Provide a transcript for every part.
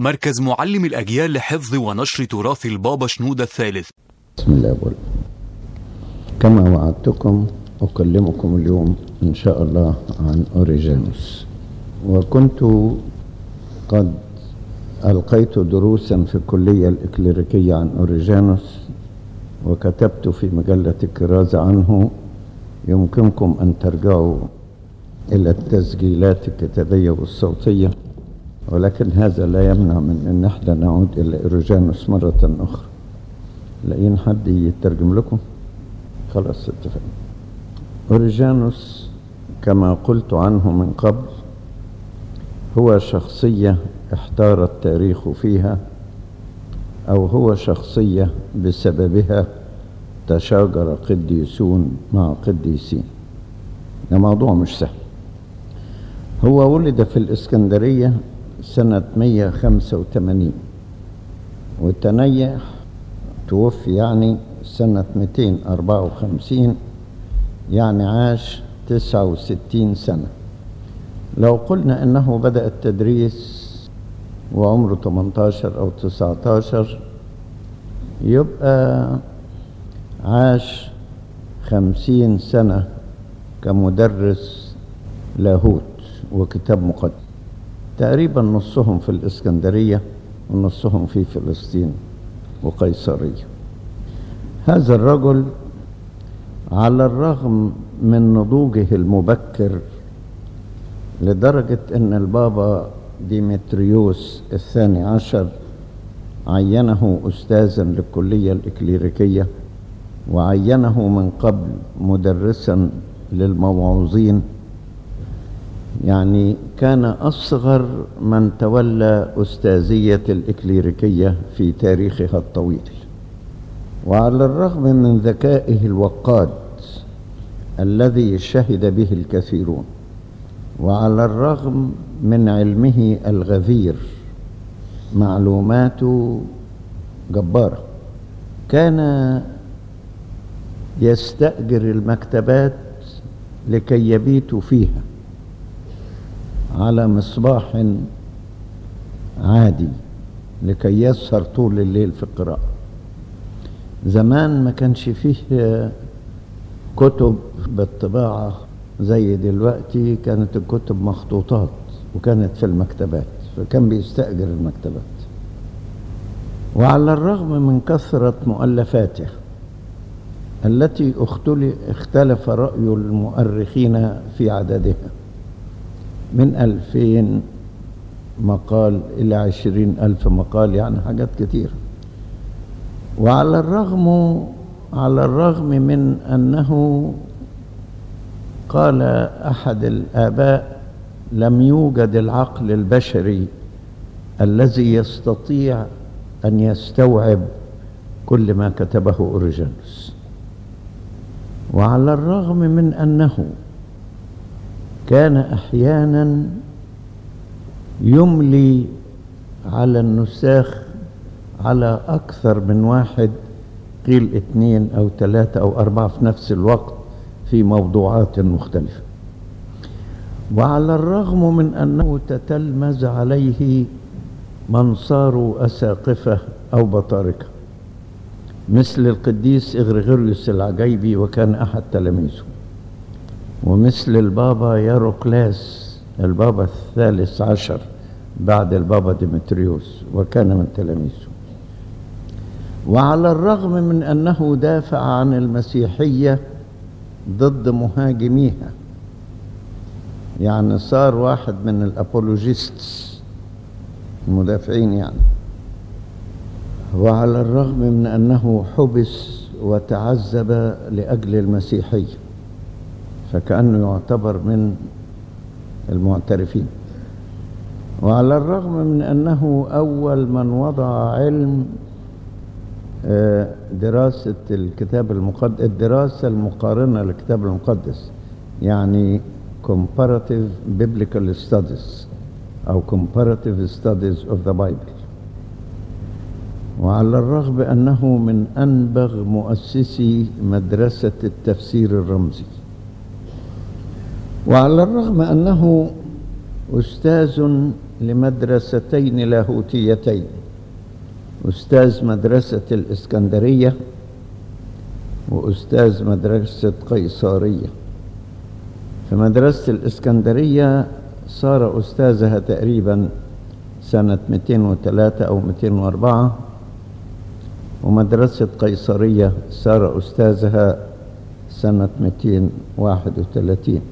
مركز معلم الأجيال لحفظ ونشر تراث البابا شنودة الثالث بسم الله والله كما وعدتكم أكلمكم اليوم إن شاء الله عن أوريجانوس وكنت قد ألقيت دروسا في الكلية الإكليريكية عن أوريجانوس وكتبت في مجلة الكرازة عنه يمكنكم أن ترجعوا إلى التسجيلات الكتابية والصوتية ولكن هذا لا يمنع من أن احنا نعود إلى أوريجانوس مرة أخرى لاقيين حد يترجم لكم خلاص اتفقنا أوريجانوس كما قلت عنه من قبل هو شخصية احتار التاريخ فيها أو هو شخصية بسببها تشاجر قديسون مع قديسين ده موضوع مش سهل هو ولد في الإسكندرية سنة 185 وتنيح توفي يعني سنة 254 يعني عاش 69 سنة لو قلنا انه بدأ التدريس وعمره 18 او 19 يبقى عاش 50 سنة كمدرس لاهوت وكتاب مقدس تقريبا نصهم في الإسكندرية ونصهم في فلسطين وقيصرية هذا الرجل على الرغم من نضوجه المبكر لدرجة أن البابا ديمتريوس الثاني عشر عينه أستاذا للكلية الإكليريكية وعينه من قبل مدرسا للموعوظين يعني كان أصغر من تولى أستاذية الإكليريكية في تاريخها الطويل وعلى الرغم من ذكائه الوقاد الذي شهد به الكثيرون وعلى الرغم من علمه الغفير معلوماته جبارة كان يستأجر المكتبات لكي يبيتوا فيها على مصباح عادي لكي يسهر طول الليل في القراءة زمان ما كانش فيه كتب بالطباعة زي دلوقتي كانت الكتب مخطوطات وكانت في المكتبات فكان بيستأجر المكتبات وعلى الرغم من كثرة مؤلفاته التي اختلف رأي المؤرخين في عددها من ألفين مقال إلى عشرين ألف مقال يعني حاجات كتيرة وعلى الرغم على الرغم من أنه قال أحد الآباء لم يوجد العقل البشري الذي يستطيع أن يستوعب كل ما كتبه أوريجانوس وعلى الرغم من أنه كان أحيانا يملي على النساخ على أكثر من واحد قيل اثنين أو ثلاثة أو أربعة في نفس الوقت في موضوعات مختلفة وعلى الرغم من أنه تتلمذ عليه من صاروا أساقفة أو بطاركة مثل القديس إغريغوريوس العجيبي وكان أحد تلاميذه ومثل البابا ياروكلاس البابا الثالث عشر بعد البابا ديمتريوس وكان من تلاميذه وعلى الرغم من أنه دافع عن المسيحية ضد مهاجميها يعني صار واحد من الأبولوجيستس المدافعين يعني وعلى الرغم من أنه حبس وتعذب لأجل المسيحية فكأنه يعتبر من المعترفين وعلى الرغم من أنه أول من وضع علم دراسة الكتاب المقدس الدراسة المقارنة للكتاب المقدس يعني comparative biblical studies أو comparative studies of the Bible وعلى الرغم أنه من أنبغ مؤسسي مدرسة التفسير الرمزي وعلى الرغم أنه أستاذ لمدرستين لاهوتيتين أستاذ مدرسة الإسكندرية وأستاذ مدرسة قيصرية في مدرسة الإسكندرية صار أستاذها تقريبا سنة 203 أو 204 ومدرسة قيصرية صار أستاذها سنة 231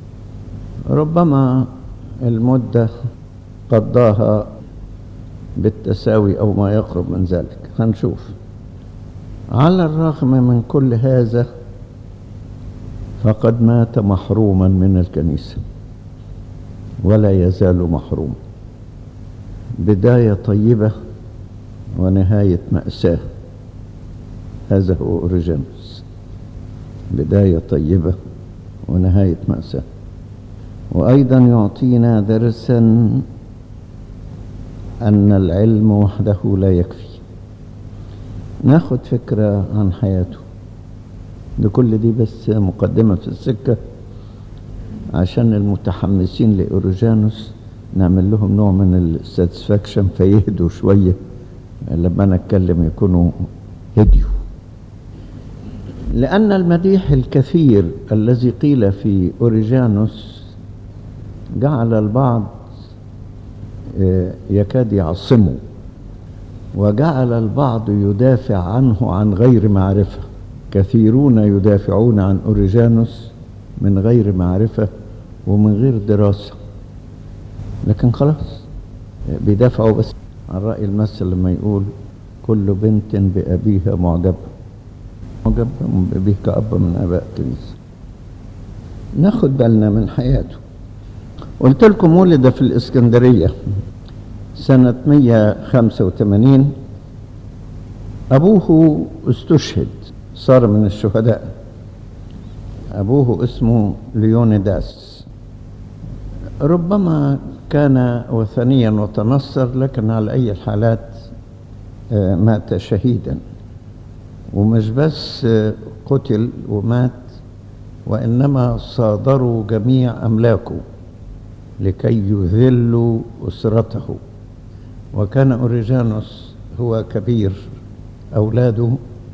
ربما المدة قضاها بالتساوي أو ما يقرب من ذلك هنشوف على الرغم من كل هذا فقد مات محروما من الكنيسة ولا يزال محروما بداية طيبة ونهاية مأساة هذا هو أوريجينوس بداية طيبة ونهاية مأساة وأيضا يعطينا درسا أن العلم وحده لا يكفي ناخد فكرة عن حياته ده كل دي بس مقدمة في السكة عشان المتحمسين لأوروجانوس نعمل لهم نوع من الساتسفاكشن فيهدوا شوية لما أنا أتكلم يكونوا هديوا لأن المديح الكثير الذي قيل في أوريجانوس جعل البعض يكاد يعصمه وجعل البعض يدافع عنه عن غير معرفة كثيرون يدافعون عن أوريجانوس من غير معرفة ومن غير دراسة لكن خلاص بيدافعوا بس عن رأي المثل لما يقول كل بنت بأبيها معجبة معجبة بأبيه كأب من أباء الكنيسة ناخد بالنا من حياته قلت لكم ولد في الإسكندرية سنة 185 أبوه استشهد صار من الشهداء أبوه اسمه ليونيداس ربما كان وثنيا وتنصر لكن على أي الحالات مات شهيدا ومش بس قتل ومات وإنما صادروا جميع أملاكه لكي يذلوا أسرته وكان أوريجانوس هو كبير أولاده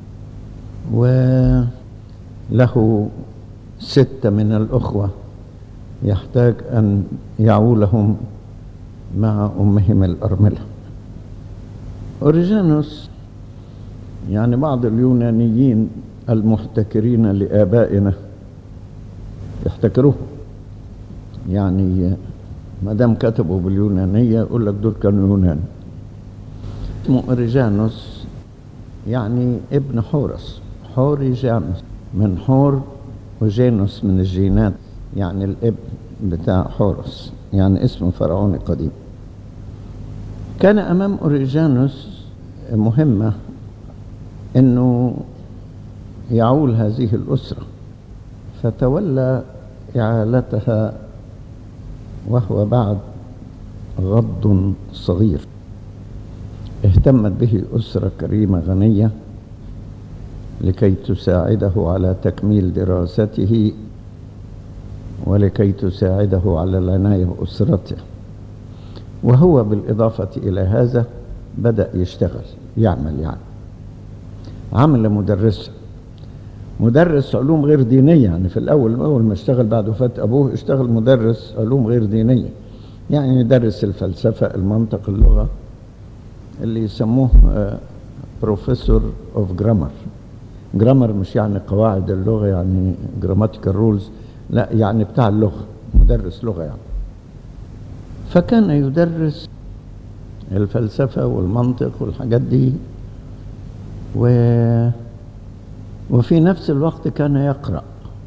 وله ستة من الأخوة يحتاج أن يعولهم مع أمهم الأرملة أوريجانوس يعني بعض اليونانيين المحتكرين لآبائنا يحتكروه يعني ما دام كتبوا باليونانية يقول لك دول كانوا يونان اسمه أوريجانوس يعني ابن حورس حوريجانوس من حور وجينوس من الجينات يعني الابن بتاع حورس يعني اسم فرعوني قديم كان أمام أوريجانوس مهمة أنه يعول هذه الأسرة فتولى إعالتها وهو بعد غض صغير اهتمت به أسرة كريمة غنية لكي تساعده على تكميل دراسته ولكي تساعده على العناية بأسرته وهو بالإضافة إلى هذا بدأ يشتغل يعمل يعني عمل مدرسا مدرس علوم غير دينية يعني في الأول أول ما اشتغل بعد وفاة أبوه اشتغل مدرس علوم غير دينية يعني يدرس الفلسفة المنطق اللغة اللي يسموه بروفيسور اوف جرامر جرامر مش يعني قواعد اللغة يعني جراماتيكال رولز لا يعني بتاع اللغة مدرس لغة يعني فكان يدرس الفلسفة والمنطق والحاجات دي و وفي نفس الوقت كان يقرأ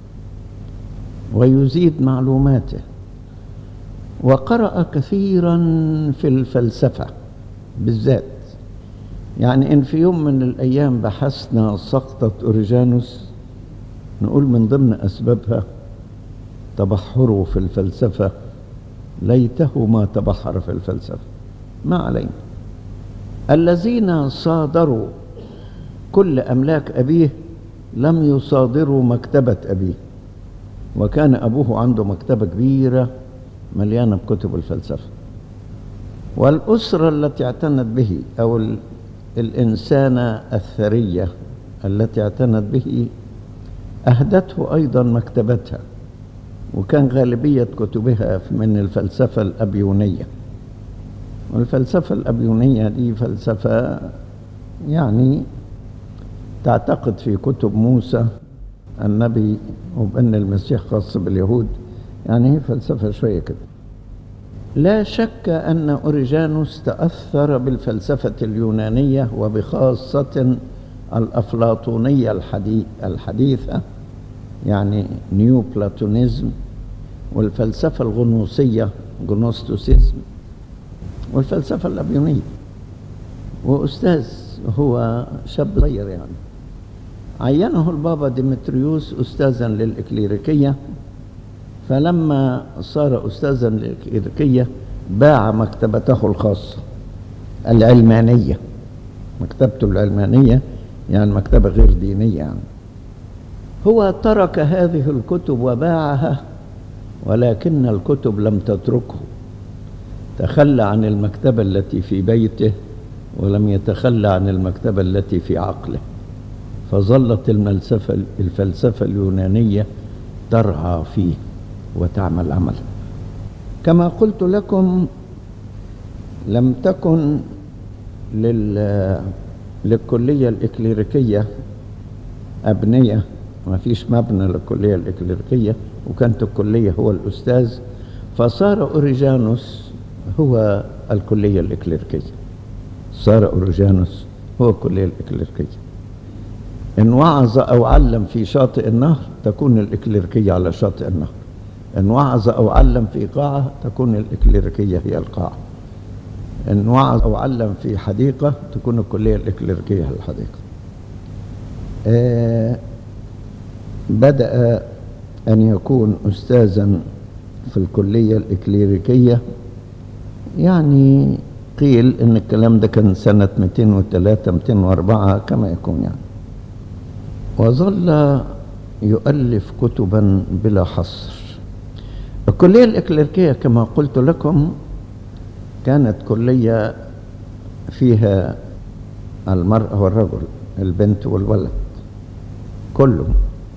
ويزيد معلوماته وقرأ كثيرا في الفلسفة بالذات يعني إن في يوم من الأيام بحثنا سقطة أوريجانوس نقول من ضمن أسبابها تبحره في الفلسفة ليته ما تبحر في الفلسفة ما علينا الذين صادروا كل أملاك أبيه لم يصادروا مكتبة أبيه وكان أبوه عنده مكتبة كبيرة مليانة بكتب الفلسفة والأسرة التي اعتنت به أو ال- الإنسانة الثرية التي اعتنت به أهدته أيضا مكتبتها وكان غالبية كتبها من الفلسفة الأبيونية والفلسفة الأبيونية دي فلسفة يعني تعتقد في كتب موسى النبي وبأن المسيح خاص باليهود يعني هي فلسفة شوية كده لا شك أن أوريجانوس تأثر بالفلسفة اليونانية وبخاصة الأفلاطونية الحدي- الحديثة يعني نيو بلاتونيزم والفلسفة الغنوصية جنوستوسيزم والفلسفة الأبيونية وأستاذ هو شاب صغير يعني عينه البابا ديمتريوس أستاذا للإكليريكية فلما صار أستاذا للإكليريكية باع مكتبته الخاصة العلمانية مكتبته العلمانية يعني مكتبة غير دينية يعني هو ترك هذه الكتب وباعها ولكن الكتب لم تتركه تخلى عن المكتبة التي في بيته ولم يتخلى عن المكتبة التي في عقله فظلت الملسفة الفلسفة اليونانية ترعى فيه وتعمل عمله كما قلت لكم لم تكن لل للكلية الإكليريكية أبنية ما فيش مبنى للكلية الإكليريكية وكانت الكلية هو الأستاذ فصار أوريجانوس هو الكلية الإكليريكية صار أوريجانوس هو الكلية الإكليريكية إن وعظ أو علم في شاطئ النهر تكون الإكليريكية على شاطئ النهر إن وعظ أو علم في قاعة تكون الإكليريكية هي القاعة إن وعظ أو علم في حديقة تكون الكلية الإكليريكية هي الحديقة آه بدأ أن يكون أستاذا في الكلية الإكليريكية يعني قيل إن الكلام ده كان سنة 203 204 كما يكون يعني وظل يؤلف كتبا بلا حصر الكلية الإكليريكية كما قلت لكم كانت كلية فيها المرأة والرجل البنت والولد كلهم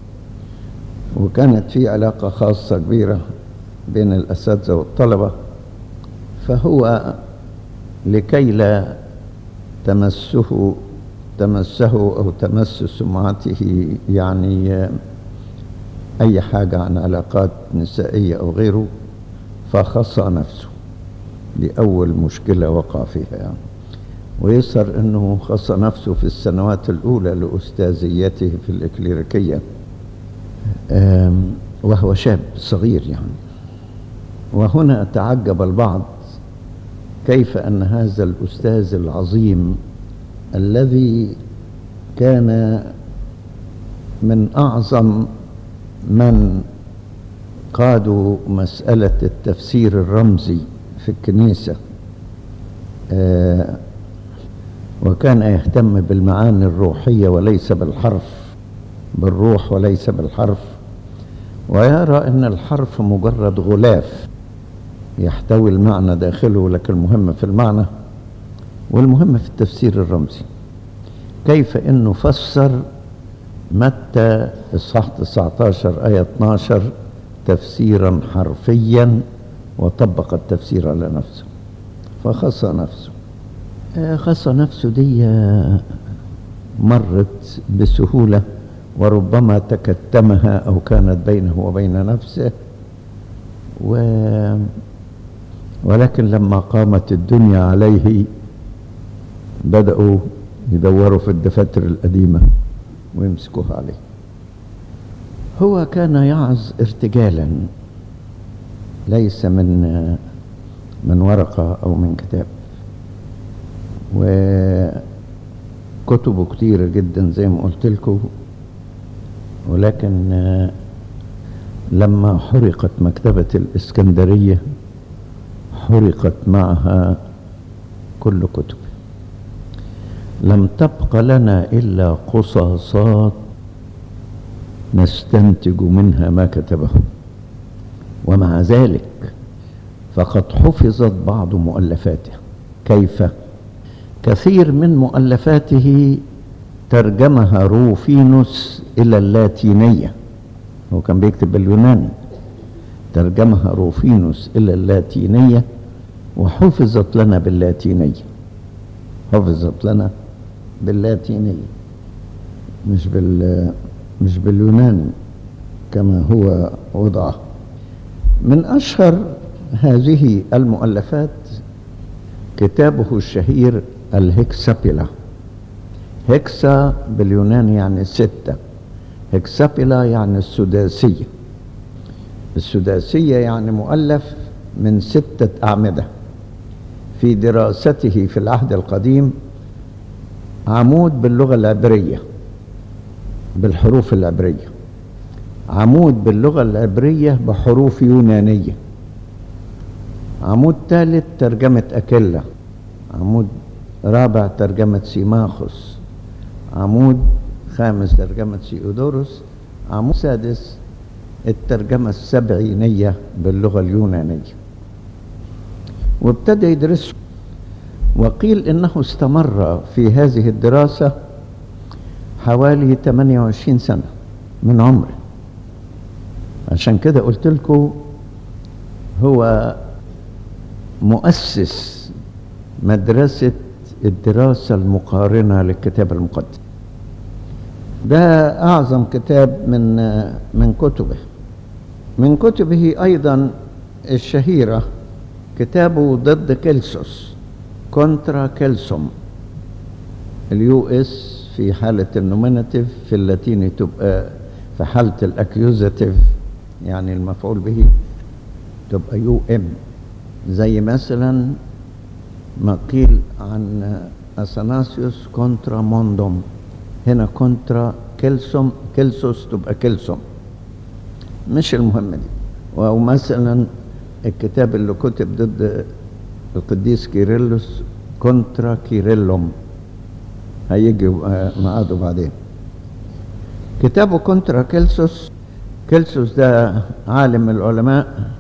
وكانت في علاقة خاصة كبيرة بين الأساتذة والطلبة فهو لكي لا تمسه تمسه أو تمس سمعته يعني أي حاجة عن علاقات نسائية أو غيره فخصى نفسه لأول مشكلة وقع فيها يعني ويظهر أنه خص نفسه في السنوات الأولى لأستاذيته في الإكليريكية وهو شاب صغير يعني وهنا تعجب البعض كيف أن هذا الأستاذ العظيم الذي كان من أعظم من قادوا مسألة التفسير الرمزي في الكنيسة آه وكان يهتم بالمعاني الروحية وليس بالحرف بالروح وليس بالحرف ويرى أن الحرف مجرد غلاف يحتوي المعنى داخله لكن المهم في المعنى والمهم في التفسير الرمزي كيف أنه فسر متى إصحاح 19 آية 12 تفسيرا حرفيا وطبق التفسير على نفسه فخص نفسه خص نفسه دي مرت بسهولة وربما تكتمها أو كانت بينه وبين نفسه و ولكن لما قامت الدنيا عليه بدأوا يدوروا في الدفاتر القديمة ويمسكوها عليه هو كان يعظ ارتجالا ليس من من ورقة أو من كتاب وكتبه كتيرة جدا زي ما قلت لكم ولكن لما حرقت مكتبة الإسكندرية حرقت معها كل كتبه لم تبق لنا إلا قصاصات نستنتج منها ما كتبه ومع ذلك فقد حفظت بعض مؤلفاته كيف كثير من مؤلفاته ترجمها روفينوس إلى اللاتينية هو كان بيكتب باليوناني ترجمها روفينوس إلى اللاتينية وحفظت لنا باللاتينية حفظت لنا باللاتينية مش بال مش باليوناني كما هو وضعه من أشهر هذه المؤلفات كتابه الشهير الهكسابيلا هكسا باليوناني يعني ستة هكسابيلا يعني السداسية السداسية يعني مؤلف من ستة أعمدة في دراسته في العهد القديم عمود باللغة العبرية بالحروف العبرية عمود باللغة العبرية بحروف يونانية عمود ثالث ترجمة أكيلا عمود رابع ترجمة سيماخوس عمود خامس ترجمة سيودوروس عمود سادس الترجمة السبعينية باللغة اليونانية وابتدى يدرسه وقيل انه استمر في هذه الدراسة حوالي 28 سنة من عمره عشان كده قلت لكم هو مؤسس مدرسة الدراسة المقارنة للكتاب المقدس ده أعظم كتاب من من كتبه من كتبه أيضا الشهيرة كتابه ضد كيلسوس كونترا كيلسوم اليو اس في حالة النوميناتيف في اللاتيني تبقى في حالة الاكيوزاتيف يعني المفعول به تبقى يو ام زي مثلا ما قيل عن اثناسيوس كونترا موندوم هنا كونترا كيلسوم كيلسوس تبقى كيلسوم مش المهمة دي أو مثلا الكتاب اللي كتب ضد القديس كيرلس كونترا كيرلوم هيجي ميعاده بعدين كتابه كونترا كيلسوس كيلسوس ده عالم من العلماء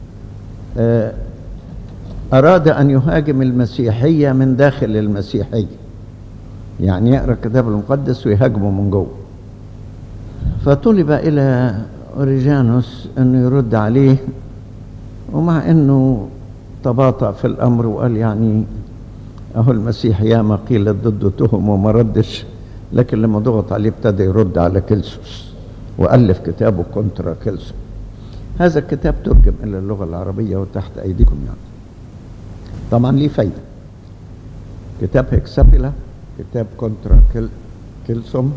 أراد أن يهاجم المسيحية من داخل المسيحية يعني يقرأ الكتاب المقدس ويهاجمه من جوه فطلب إلى أوريجانوس أنه يرد عليه ومع أنه تباطأ في الأمر وقال يعني أهو المسيح ياما قيلت ضده تهم وما ردش لكن لما ضغط عليه ابتدى يرد على كيلسوس وألف كتابه كونترا كيلسوس هذا الكتاب ترجم إلى اللغة العربية وتحت أيديكم يعني طبعا ليه فايدة كتاب هكسابيلا كتاب كونترا كيل كيلسوم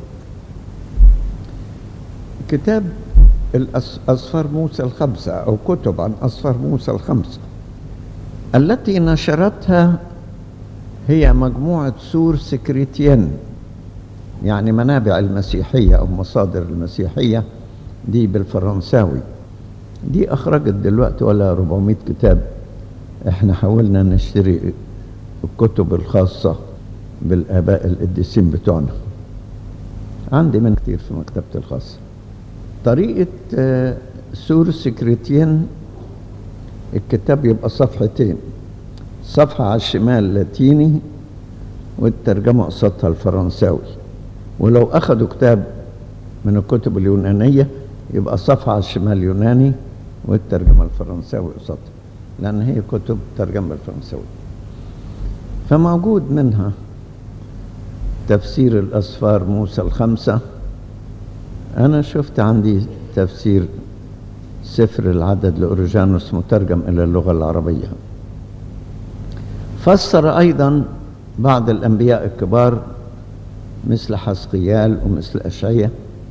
كتاب أصفار موسى الخمسة أو كتب عن أصفار موسى الخمسة التي نشرتها هي مجموعة سور سكريتيان يعني منابع المسيحية أو مصادر المسيحية دي بالفرنساوي دي أخرجت دلوقتي ولا 400 كتاب احنا حاولنا نشتري الكتب الخاصة بالآباء القديسين بتوعنا عندي من كتير في مكتبتي الخاصة طريقة سور سكريتين الكتاب يبقى صفحتين صفحة على الشمال لاتيني والترجمة قصادها الفرنساوي ولو أخذوا كتاب من الكتب اليونانية يبقى صفحة على الشمال يوناني والترجمة الفرنساوي قصادها لأن هي كتب ترجمة بالفرنساوي فموجود منها تفسير الأسفار موسى الخمسة أنا شفت عندي تفسير سفر العدد لأوريجانوس مترجم إلى اللغة العربية فسر أيضا بعض الأنبياء الكبار مثل حسقيال ومثل أشعية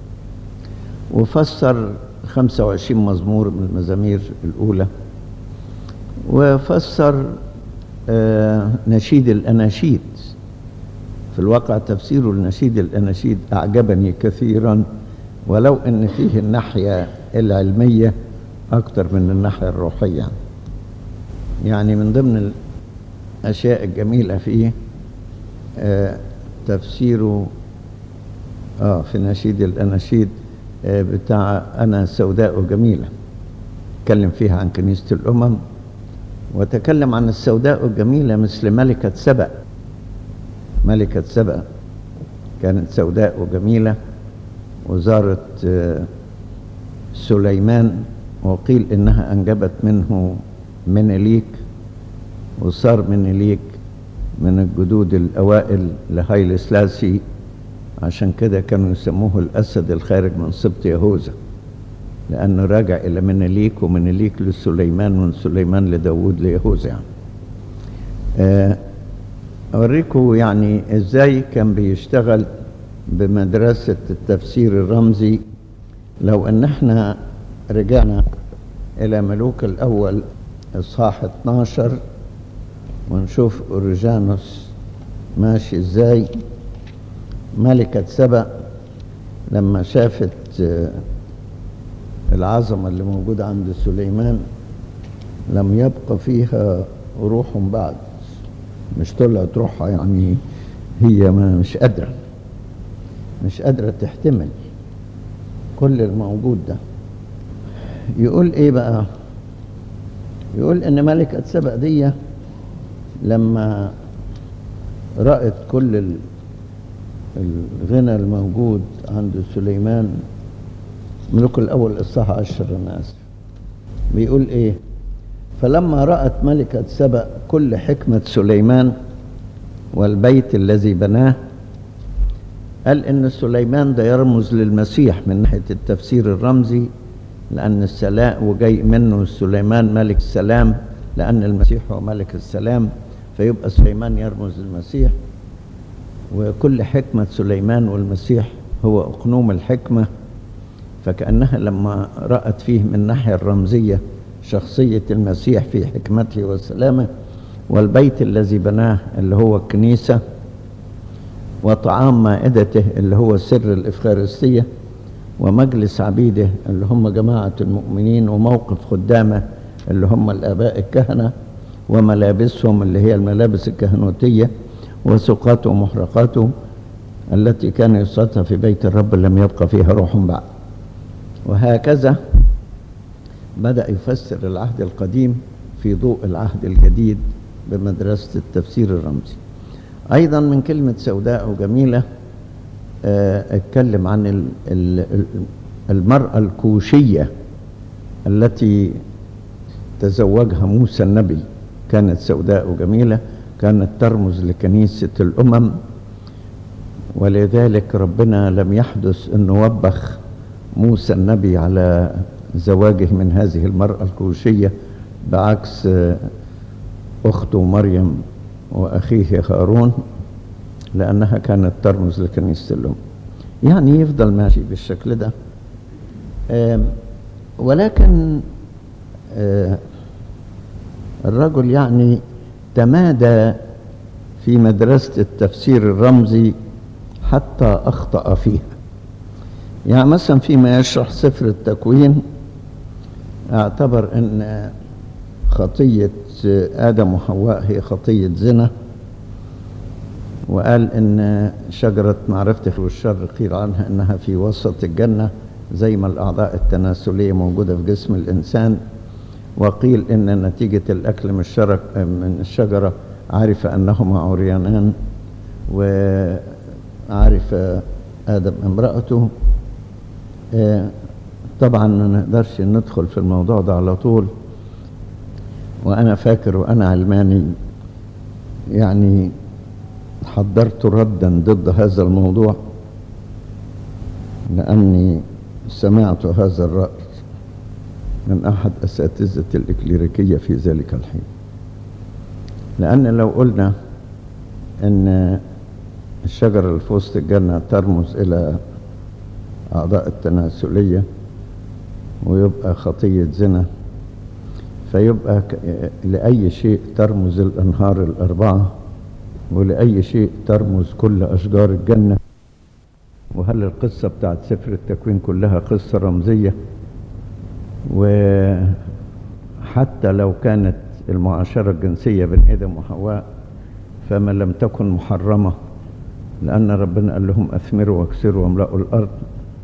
وفسر 25 مزمور من المزامير الأولى وفسر آه نشيد الأناشيد في الواقع تفسير النشيد الأناشيد أعجبني كثيرا ولو أن فيه الناحية العلمية أكثر من الناحية الروحية يعني من ضمن الأشياء الجميلة فيه آه تفسيره آه في نشيد الأناشيد آه بتاع أنا سوداء جميلة اتكلم فيها عن كنيسة الأمم وتكلم عن السوداء الجميلة مثل ملكة سبأ ملكة سبأ كانت سوداء وجميلة وزارت سليمان وقيل إنها أنجبت منه منيليك وصار منيليك من الجدود الأوائل لهايل سلاسي عشان كده كانوا يسموه الأسد الخارج من سبط يهوذا لأنه راجع إلى منيليك ومنيليك لسليمان ومن سليمان لداود ليهوذا يعني. أه أوريكم يعني إزاي كان بيشتغل بمدرسة التفسير الرمزي لو أن احنا رجعنا إلى ملوك الأول إصحاح 12 ونشوف أورجانوس ماشي إزاي ملكة سبأ لما شافت العظمة اللي موجودة عند سليمان لم يبقى فيها روح بعد مش طلعت روحها يعني هي ما مش قادرة مش قادرة تحتمل كل الموجود ده يقول ايه بقى يقول ان ملكة سبأ دي لما رأت كل الغنى الموجود عند سليمان ملوك الأول إصحاح عشر الناس بيقول إيه فلما رأت ملكة سبأ كل حكمة سليمان والبيت الذي بناه قال إن سليمان ده يرمز للمسيح من ناحية التفسير الرمزي لأن السلام وجاي منه سليمان ملك السلام لأن المسيح هو ملك السلام فيبقى سليمان يرمز للمسيح وكل حكمة سليمان والمسيح هو أقنوم الحكمة فكأنها لما رأت فيه من الناحية الرمزية شخصية المسيح في حكمته وسلامه والبيت الذي بناه اللي هو الكنيسة وطعام مائدته اللي هو سر الإفخارستية ومجلس عبيده اللي هم جماعة المؤمنين وموقف خدامه اللي هم الآباء الكهنة وملابسهم اللي هي الملابس الكهنوتية وسقاته ومحرقاته التي كان يصلتها في بيت الرب لم يبقى فيها روح بعد وهكذا بدأ يفسر العهد القديم في ضوء العهد الجديد بمدرسة التفسير الرمزي أيضا من كلمة سوداء وجميلة اتكلم عن المرأة الكوشية التي تزوجها موسى النبي كانت سوداء وجميلة كانت ترمز لكنيسة الأمم ولذلك ربنا لم يحدث أن وبخ موسى النبي على زواجه من هذه المرأة الكوشية بعكس أخته مريم وأخيه هارون لأنها كانت ترمز لكنيسة الأم يعني يفضل ماشي بالشكل ده ولكن الرجل يعني تمادى في مدرسة التفسير الرمزي حتى أخطأ فيها يعني مثلا فيما يشرح سفر التكوين اعتبر أن خطية آدم وحواء هي خطية زنا وقال ان شجرة معرفة الخير والشر قيل عنها انها في وسط الجنة زي ما الاعضاء التناسلية موجودة في جسم الانسان وقيل ان نتيجة الاكل من الشرك من الشجرة عرف انهما عريانان وعرف ادم امرأته طبعا ما نقدرش ندخل في الموضوع ده على طول وانا فاكر وانا علماني يعني حضرت ردا ضد هذا الموضوع لأني سمعت هذا الرأي من أحد أساتذة الإكليريكية في ذلك الحين لأن لو قلنا أن الشجرة اللي في وسط الجنة ترمز إلى أعضاء التناسلية ويبقى خطية زنا فيبقى لأي شيء ترمز الأنهار الأربعة ولأي شيء ترمز كل أشجار الجنة وهل القصة بتاعت سفر التكوين كلها قصة رمزية وحتى لو كانت المعاشرة الجنسية بين آدم وحواء فما لم تكن محرمة لأن ربنا قال لهم أثمروا واكسروا واملأوا الأرض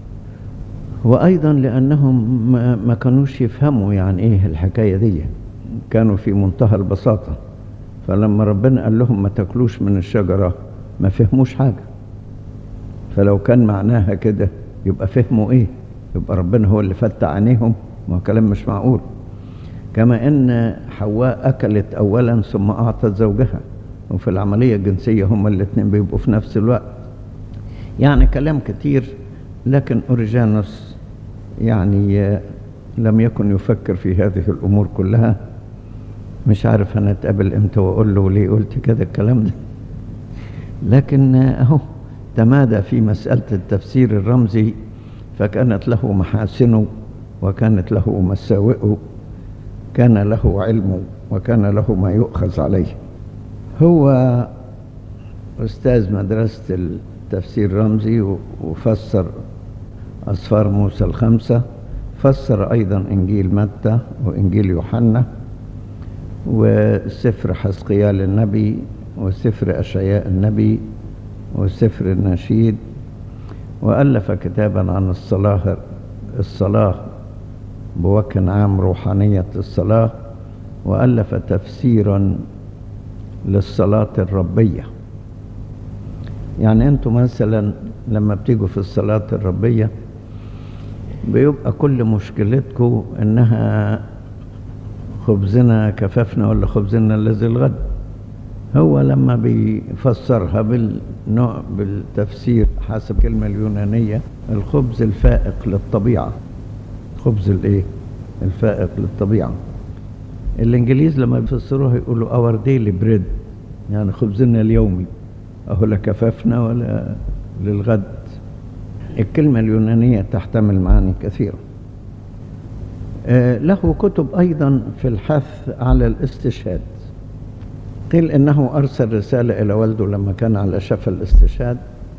وأيضا لأنهم ما كانوش يفهموا يعني إيه الحكاية دي كانوا في منتهى البساطة فلما ربنا قال لهم ما تاكلوش من الشجرة ما فهموش حاجة فلو كان معناها كده يبقى فهموا ايه يبقى ربنا هو اللي فتح عينيهم ما هو كلام مش معقول كما ان حواء اكلت اولا ثم اعطت زوجها وفي العملية الجنسية هما الاثنين بيبقوا في نفس الوقت يعني كلام كتير لكن اوريجانوس يعني لم يكن يفكر في هذه الامور كلها مش عارف هنتقابل امتى واقول له ليه قلت كده الكلام ده لكن اهو تمادى في مسألة التفسير الرمزي فكانت له محاسنه وكانت له مساوئه كان له علمه وكان له ما يؤخذ عليه هو أستاذ مدرسة التفسير الرمزي وفسر أسفار موسى الخمسة فسر أيضا إنجيل متى وإنجيل يوحنا وسفر حسقيال النبي وسفر أشعياء النبي وسفر النشيد وألف كتابا عن الصلاة الصلاة بوجه عام روحانية الصلاة وألف تفسيرا للصلاة الربية يعني أنتم مثلا لما بتيجوا في الصلاة الربية بيبقى كل مشكلتكم إنها خبزنا كففنا ولا خبزنا الذي الغد هو لما بيفسرها بالنوع بالتفسير حسب الكلمة اليونانية الخبز الفائق للطبيعة خبز الايه الفائق للطبيعة الانجليز لما بيفسروها يقولوا اور ديلي بريد يعني خبزنا اليومي اهو لا كففنا ولا للغد الكلمة اليونانية تحتمل معاني كثيرة آه له كتب أيضا في الحث على الاستشهاد قيل إنه أرسل رسالة إلى والده لما كان على شفا الاستشهاد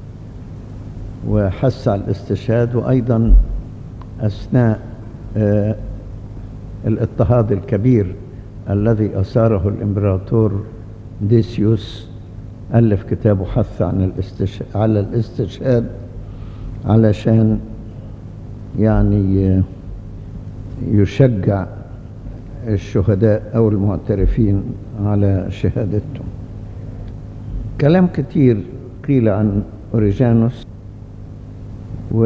وحث على الاستشهاد وأيضا أثناء آه الاضطهاد الكبير الذي أثاره الإمبراطور ديسيوس ألف كتابه حث عن الاستشهاد على الاستشهاد علشان يعني يشجع الشهداء أو المعترفين على شهادتهم كلام كتير قيل عن أوريجانوس و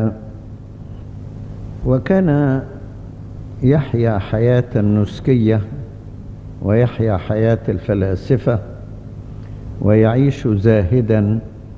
وكان يحيا حياة نسكية ويحيا حياة الفلاسفة ويعيش زاهدا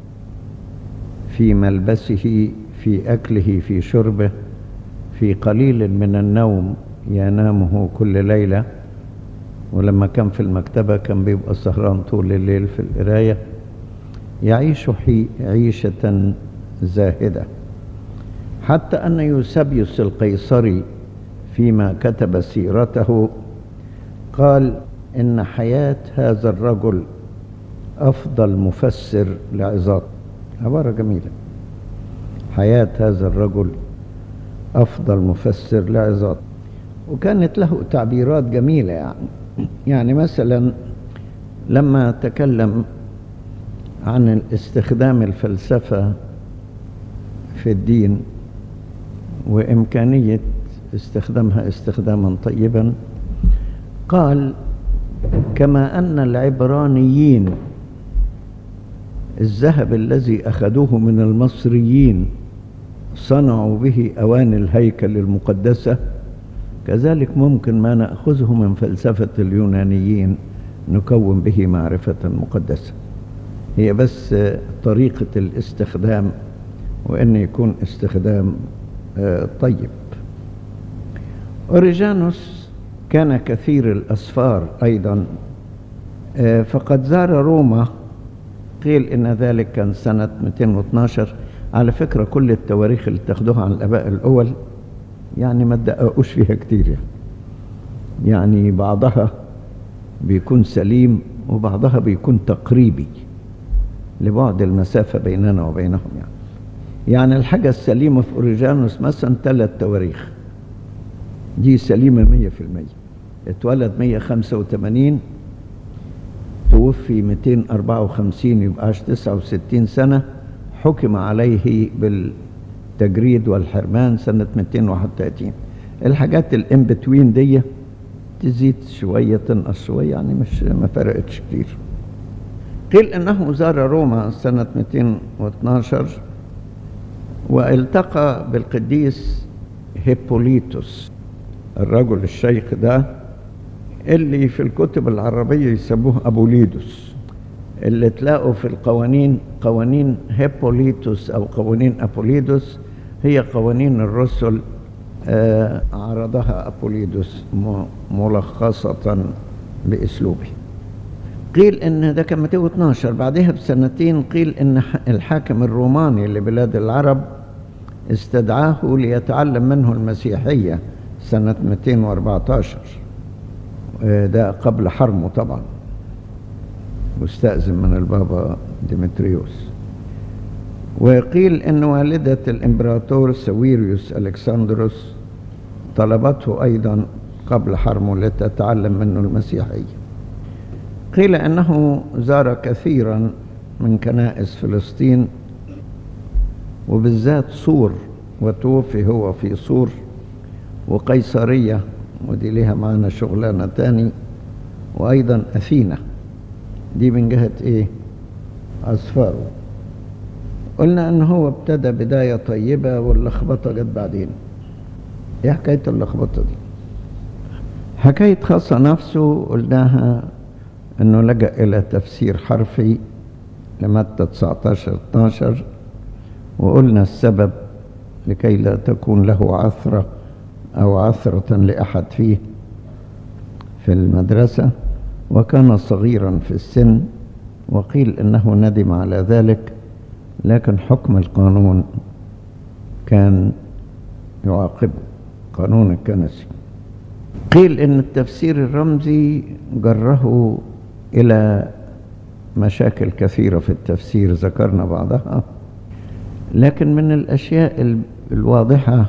في ملبسه في أكله في شربه في قليل من النوم ينامه كل ليلة ولما كان في المكتبة كان بيبقى سهران طول الليل في القراية يعيش عيشة زاهدة حتى أن يوسبيوس القيصري فيما كتب سيرته قال إن حياة هذا الرجل أفضل مفسر لعظات عبارة جميلة حياة هذا الرجل أفضل مفسر لعظات وكانت له تعبيرات جميلة يعني يعني مثلا لما تكلم عن استخدام الفلسفة في الدين وإمكانية استخدامها استخداما طيبا قال كما أن العبرانيين الذهب الذي أخذوه من المصريين صنعوا به أواني الهيكل المقدسة كذلك ممكن ما نأخذه من فلسفة اليونانيين نكون به معرفة مقدسة هي بس طريقة الاستخدام وأن يكون استخدام طيب أوريجانوس كان كثير الأسفار أيضا فقد زار روما قيل إن ذلك كان سنة 212 على فكرة كل التواريخ اللي تاخدوها عن الآباء الأول يعني ما تدققوش فيها كتير يعني. يعني بعضها بيكون سليم وبعضها بيكون تقريبي لبعد المسافة بيننا وبينهم يعني يعني الحاجة السليمة في أوريجانوس مثلا ثلاث تواريخ دي سليمة مية في المية اتولد مية خمسة وثمانين توفي 254 يبقى عاش 69 سنة حكم عليه بالتجريد والحرمان سنة 231 الحاجات الان بتوين دي تزيد شوية تنقص شوية يعني مش ما فرقتش كتير قيل انه زار روما سنة 212 والتقى بالقديس هيبوليتوس الرجل الشيخ ده اللي في الكتب العربية يسموه أبوليدوس اللي تلاقوا في القوانين قوانين هيبوليتوس أو قوانين أبوليدوس هي قوانين الرسل آه عرضها أبوليدوس ملخصة بأسلوبه قيل ان ده كان 212 بعدها بسنتين قيل ان الحاكم الروماني لبلاد العرب استدعاه ليتعلم منه المسيحية سنة 214 ده قبل حرمه طبعا واستأذن من البابا ديمتريوس وقيل ان والدة الامبراطور سويريوس الكسندروس طلبته ايضا قبل حرمه لتتعلم منه المسيحيه قيل انه زار كثيرا من كنائس فلسطين وبالذات صور وتوفي هو في صور وقيصرية ودي ليها معنا شغلانة تاني وأيضا أثينا دي من جهة إيه أسفاره قلنا أن هو ابتدى بداية طيبة واللخبطة جت بعدين إيه حكاية اللخبطة دي حكاية خاصة نفسه قلناها انه لجأ الى تفسير حرفي لمتى 19 12 وقلنا السبب لكي لا تكون له عثرة او عثرة لاحد فيه في المدرسة وكان صغيرا في السن وقيل انه ندم على ذلك لكن حكم القانون كان يعاقبه قانون الكنسي قيل ان التفسير الرمزي جره الى مشاكل كثيره في التفسير ذكرنا بعضها لكن من الاشياء الواضحه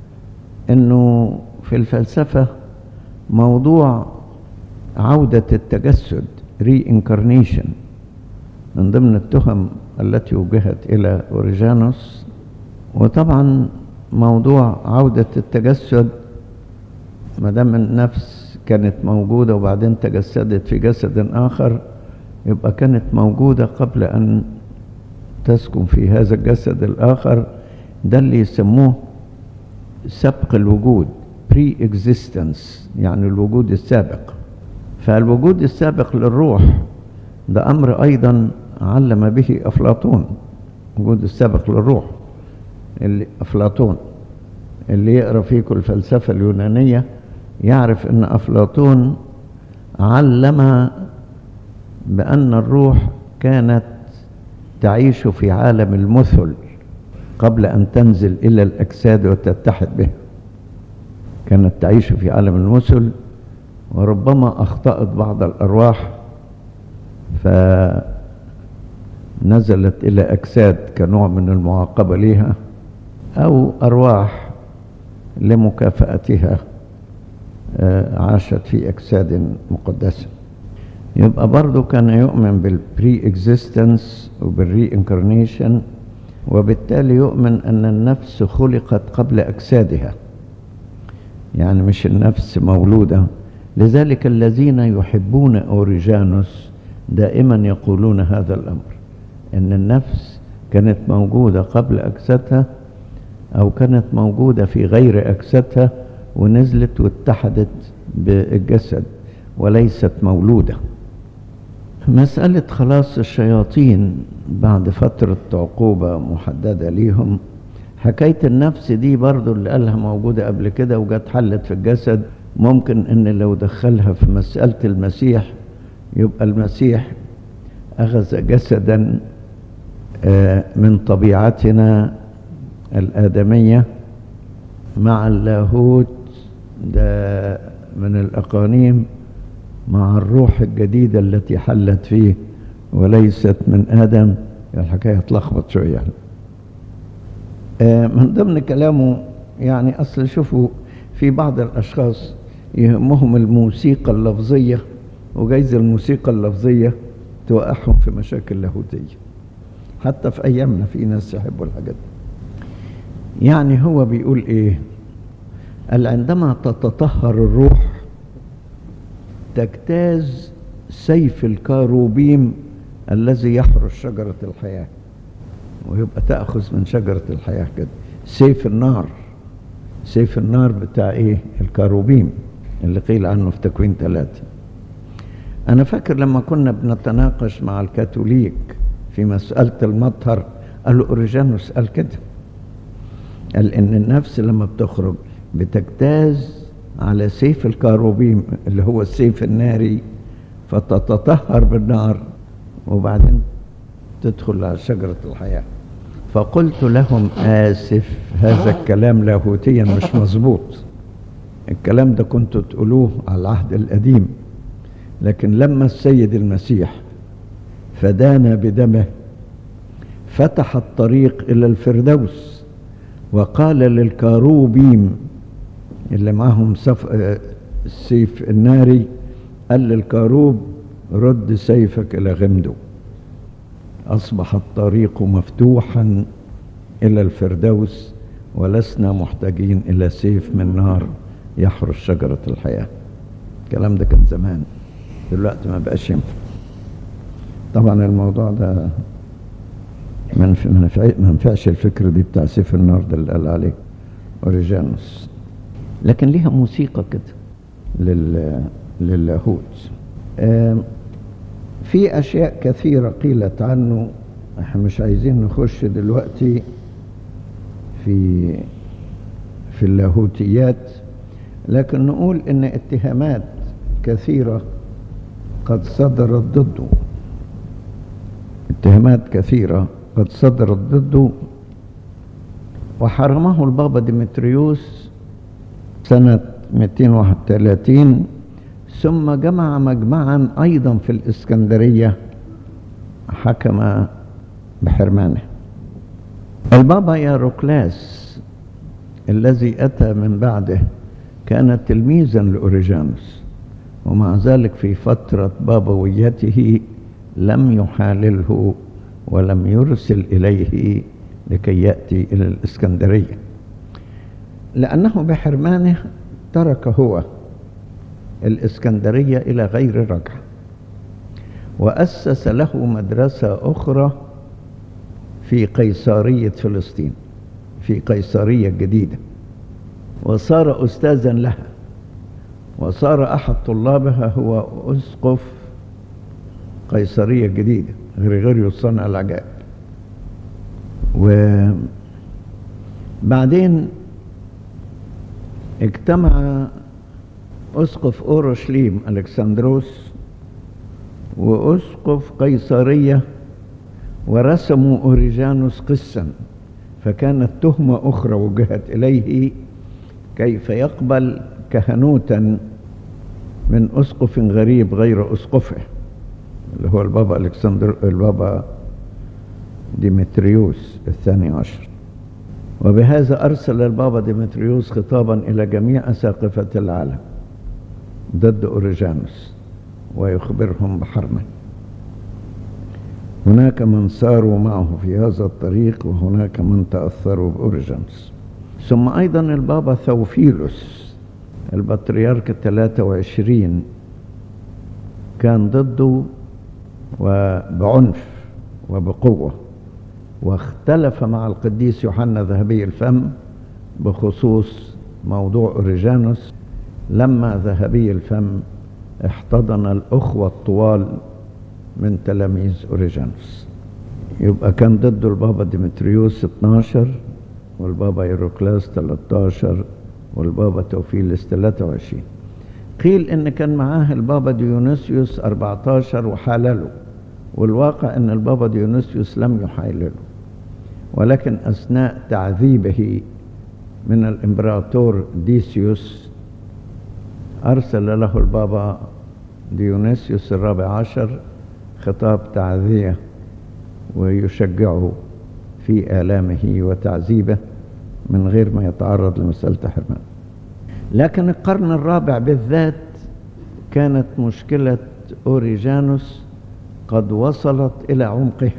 انه في الفلسفه موضوع عوده التجسد reincarnation من ضمن التهم التي وجهت الى اوريجانوس وطبعا موضوع عوده التجسد ما دام النفس كانت موجودة وبعدين تجسدت في جسد آخر يبقى كانت موجودة قبل أن تسكن في هذا الجسد الآخر ده اللي يسموه سبق الوجود pre-existence يعني الوجود السابق فالوجود السابق للروح ده أمر أيضا علم به أفلاطون وجود السابق للروح اللي أفلاطون اللي يقرأ فيكم الفلسفة اليونانية يعرف ان افلاطون علم بان الروح كانت تعيش في عالم المثل قبل ان تنزل الى الاجساد وتتحد به كانت تعيش في عالم المثل وربما اخطات بعض الارواح فنزلت الى اجساد كنوع من المعاقبه ليها او ارواح لمكافاتها عاشت في أجساد مقدسة يبقى برضو كان يؤمن بالبري اكزيستنس وبالري انكارنيشن وبالتالي يؤمن أن النفس خلقت قبل أجسادها يعني مش النفس مولودة لذلك الذين يحبون أوريجانوس دائما يقولون هذا الأمر أن النفس كانت موجودة قبل أجسادها أو كانت موجودة في غير أجسادها ونزلت واتحدت بالجسد وليست مولودة مسألة خلاص الشياطين بعد فترة عقوبة محددة ليهم حكاية النفس دي برضو اللي قالها موجودة قبل كده وجت حلت في الجسد ممكن ان لو دخلها في مسألة المسيح يبقى المسيح أخذ جسدا من طبيعتنا الآدمية مع اللاهوت ده من الأقانيم مع الروح الجديدة التي حلت فيه وليست من آدم الحكاية اتلخبط شوية يعني. آه من ضمن كلامه يعني أصل شوفوا في بعض الأشخاص يهمهم الموسيقى اللفظية وجايز الموسيقى اللفظية توقعهم في مشاكل لاهوتية حتى في أيامنا في ناس يحبوا الحاجات دي يعني هو بيقول إيه قال عندما تتطهر الروح تجتاز سيف الكاروبيم الذي يحرس شجرة الحياة ويبقى تأخذ من شجرة الحياة كده سيف النار سيف النار بتاع ايه الكاروبيم اللي قيل عنه في تكوين ثلاثة أنا فاكر لما كنا بنتناقش مع الكاثوليك في مسألة المطهر قالوا أوريجانوس قال كده قال إن النفس لما بتخرج بتجتاز على سيف الكاروبيم اللي هو السيف الناري فتتطهر بالنار وبعدين تدخل على شجرة الحياة فقلت لهم آسف هذا الكلام لاهوتيا مش مظبوط الكلام ده كنتوا تقولوه على العهد القديم لكن لما السيد المسيح فدانا بدمه فتح الطريق إلى الفردوس وقال للكاروبيم اللي معهم سف... السيف الناري قال للكاروب رد سيفك إلى غمده أصبح الطريق مفتوحا إلى الفردوس ولسنا محتاجين إلى سيف من نار يحرس شجرة الحياة الكلام ده كان زمان دلوقتي ما بقاش ينفع طبعا الموضوع ده ما ينفعش الفكرة دي بتاع سيف النار ده اللي قال عليه أوريجانوس لكن ليها موسيقى كده لل... للاهوت في أشياء كثيرة قيلت عنه احنا مش عايزين نخش دلوقتي في في اللاهوتيات لكن نقول ان اتهامات كثيرة قد صدرت ضده اتهامات كثيرة قد صدرت ضده وحرمه البابا ديمتريوس سنة 231 ثم جمع مجمعا أيضا في الإسكندرية حكم بحرمانه البابا ياروكلاس الذي أتى من بعده كان تلميذا لأوريجانوس ومع ذلك في فترة بابويته لم يحالله ولم يرسل إليه لكي يأتي إلى الإسكندرية لأنه بحرمانه ترك هو الإسكندرية إلى غير رجعة وأسس له مدرسة أخرى في قيصرية فلسطين في قيصرية جديدة وصار أستاذا لها وصار أحد طلابها هو أسقف قيصرية جديدة غريغوريوس صنع العجائب وبعدين اجتمع أسقف أورشليم ألكسندروس وأسقف قيصرية ورسموا أوريجانوس قسا فكانت تهمة أخرى وجهت إليه كيف يقبل كهنوتا من أسقف غريب غير أسقفه اللي هو البابا ألكسندر البابا ديمتريوس الثاني عشر وبهذا أرسل البابا ديمتريوس خطابا إلى جميع أساقفة العالم ضد أوريجانوس ويخبرهم بحرمه هناك من ساروا معه في هذا الطريق وهناك من تأثروا بأوريجانوس ثم أيضا البابا ثوفيلوس البطريرك الثلاثة وعشرين كان ضده وبعنف وبقوة واختلف مع القديس يوحنا ذهبي الفم بخصوص موضوع أوريجانوس لما ذهبي الفم احتضن الأخوة الطوال من تلاميذ أوريجانوس يبقى كان ضده البابا ديمتريوس 12 والبابا إيروكلاس 13 والبابا توفيلس 23 قيل ان كان معاه البابا ديونيسيوس 14 وحالله والواقع ان البابا ديونيسيوس لم يحالله ولكن اثناء تعذيبه من الامبراطور ديسيوس ارسل له البابا ديونيسيوس الرابع عشر خطاب تعزيه ويشجعه في آلامه وتعذيبه من غير ما يتعرض لمسألة حرمان لكن القرن الرابع بالذات كانت مشكلة أوريجانوس قد وصلت إلى عمقها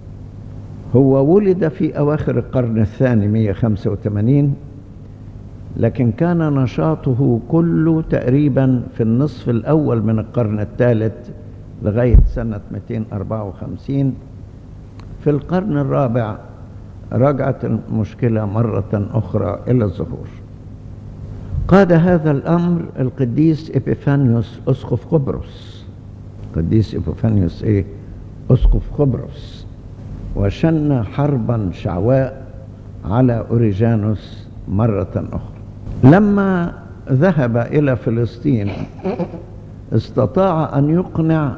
هو ولد في أواخر القرن الثاني 185 لكن كان نشاطه كله تقريبا في النصف الأول من القرن الثالث لغاية سنة 254 في القرن الرابع رجعت المشكلة مرة أخرى إلى الظهور قاد هذا الأمر القديس إبيفانيوس أسقف قبرص قديس إبيفانيوس إيه؟ أسقف قبرص وشن حربا شعواء على أوريجانوس مرة أخرى لما ذهب إلى فلسطين استطاع أن يقنع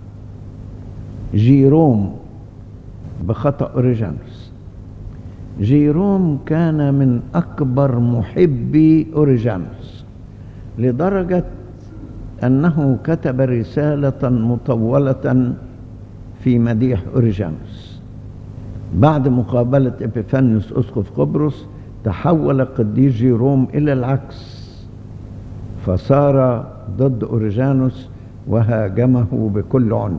جيروم بخطأ أوريجانوس جيروم كان من أكبر محبي أوريجانوس لدرجة أنه كتب رسالة مطولة في مديح أوريجانوس بعد مقابلة إبيفانيوس أسقف قبرص تحول القديس جيروم إلى العكس فصار ضد أوريجانوس وهاجمه بكل عنف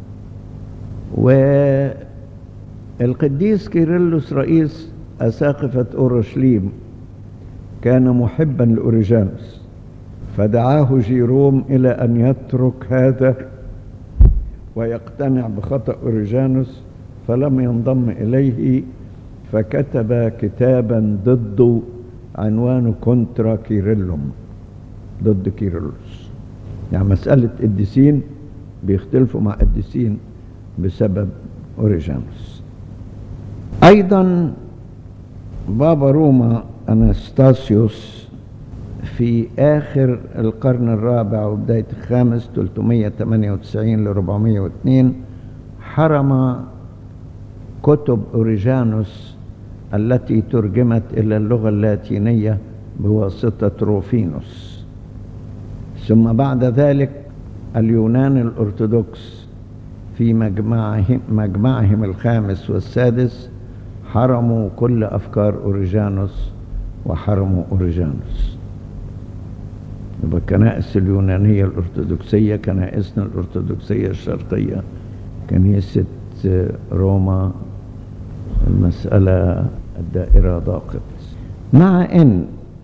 والقديس كيرلس رئيس أساقفة أورشليم كان محبا لأوريجانوس فدعاه جيروم إلى أن يترك هذا ويقتنع بخطأ أوريجانوس فلم ينضم إليه فكتب كتابا ضده عنوانه كونترا كيرلم ضد كيرلس يعني مسألة قديسين بيختلفوا مع قديسين بسبب أوريجانوس أيضا بابا روما أناستاسيوس في آخر القرن الرابع وبداية الخامس 398 ل 402 حرم كتب أوريجانوس التي ترجمت إلى اللغة اللاتينية بواسطة روفينوس ثم بعد ذلك اليونان الأرثوذكس في مجمعهم, مجمعهم الخامس والسادس حرموا كل أفكار أوريجانوس وحرموا أوريجانوس يبقى الكنائس اليونانية الأرثوذكسية كنائسنا الأرثوذكسية الشرقية كنيسة روما المسألة الدائرة ضاقت مع أن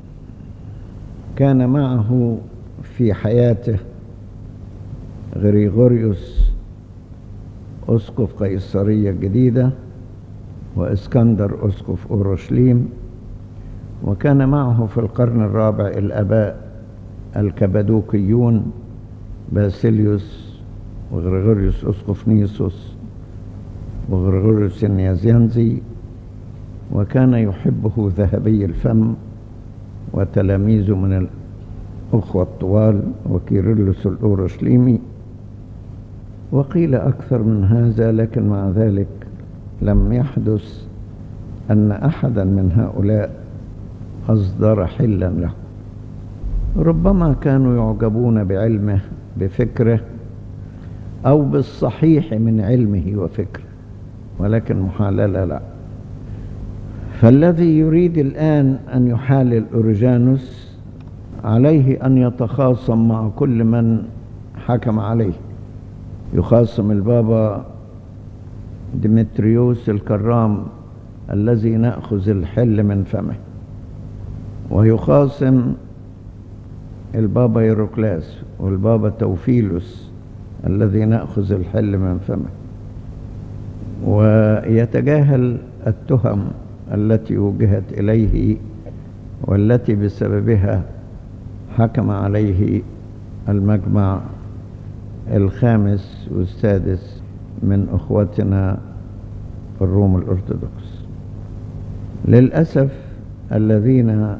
كان معه في حياته غريغوريوس أسقف قيصرية جديدة وإسكندر أسقف أورشليم وكان معه في القرن الرابع الآباء الكبدوكيون باسيليوس وغريغوريوس أسقف نيسوس وغريغوريوس النيازيانزي وكان يحبه ذهبي الفم وتلاميذه من الأخوة الطوال وكيرلس الأورشليمي وقيل أكثر من هذا لكن مع ذلك لم يحدث أن أحدا من هؤلاء أصدر حلا له ربما كانوا يعجبون بعلمه بفكره أو بالصحيح من علمه وفكره ولكن محاللة لا فالذي يريد الآن أن يحالل أوريجانوس عليه أن يتخاصم مع كل من حكم عليه يخاصم البابا ديمتريوس الكرام الذي نأخذ الحل من فمه ويخاصم البابا يروكلاس والبابا توفيلوس الذي نأخذ الحل من فمه ويتجاهل التهم التي وجهت إليه والتي بسببها حكم عليه المجمع الخامس والسادس من أخوتنا الروم الأرثوذكس للأسف الذين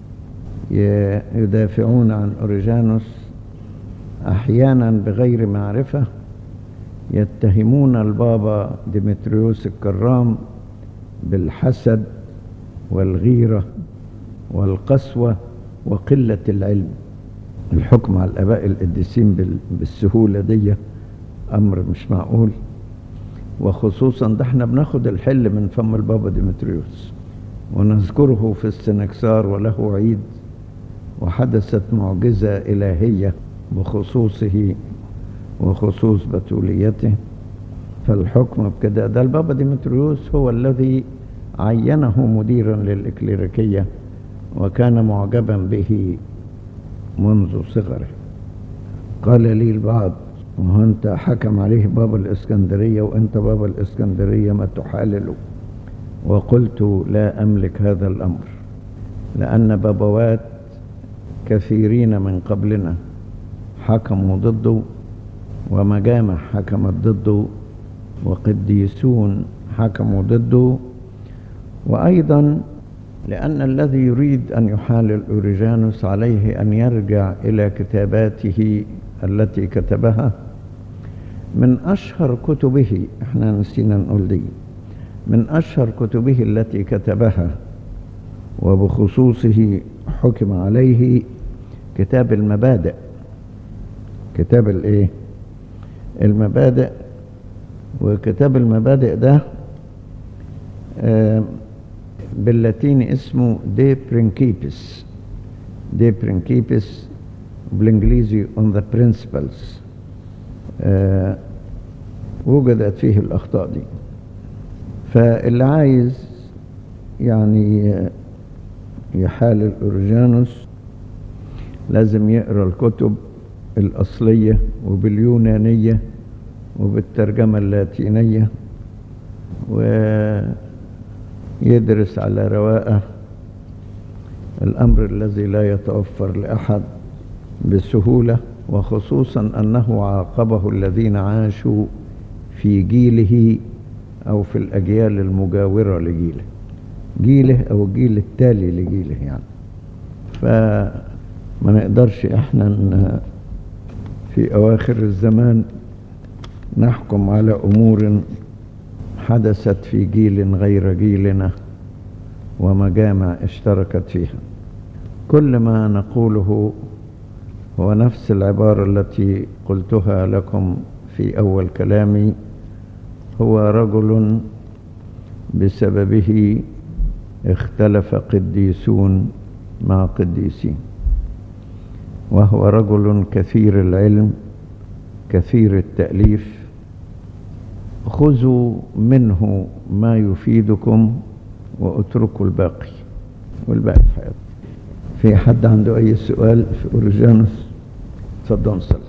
يدافعون عن أوريجانوس أحيانا بغير معرفة يتهمون البابا ديمتريوس الكرام بالحسد والغيرة والقسوة وقلة العلم الحكم على الآباء القديسين بالسهولة دي أمر مش معقول وخصوصا ده احنا بناخد الحل من فم البابا ديمتريوس ونذكره في السنكسار وله عيد وحدثت معجزة إلهية بخصوصه وخصوص بتوليته فالحكم بكده ده البابا ديمتريوس هو الذي عينه مديرا للإكليريكية وكان معجبا به منذ صغره قال لي البعض وهو انت حكم عليه بابا الاسكندرية وانت بابا الاسكندرية ما تحالله وقلت لا املك هذا الامر لان بابوات كثيرين من قبلنا حكموا ضده ومجامع حكمت ضده وقديسون حكموا ضده وايضا لان الذي يريد ان يحالل اوريجانوس عليه ان يرجع الى كتاباته التي كتبها من اشهر كتبه احنا نسينا نقول دي من اشهر كتبه التي كتبها وبخصوصه حكم عليه كتاب المبادئ كتاب الايه المبادئ وكتاب المبادئ ده آه باللاتيني اسمه دي برينكيبس دي برينكيبس بالانجليزي on the principles آه وجدت فيه الاخطاء دي فاللي عايز يعني يحالل اورجانوس لازم يقرا الكتب الاصليه وباليونانيه وبالترجمه اللاتينيه ويدرس على رواقه الامر الذي لا يتوفر لاحد بسهوله وخصوصا انه عاقبه الذين عاشوا في جيله او في الاجيال المجاوره لجيله جيله او الجيل التالي لجيله يعني فما نقدرش احنا في اواخر الزمان نحكم على امور حدثت في جيل غير جيلنا ومجامع اشتركت فيها كل ما نقوله هو نفس العباره التي قلتها لكم في اول كلامي هو رجل بسببه اختلف قديسون مع قديسين وهو رجل كثير العلم كثير التأليف خذوا منه ما يفيدكم واتركوا الباقي والباقي في حياتكم في حد عنده أي سؤال في أورجانوس تفضل صلي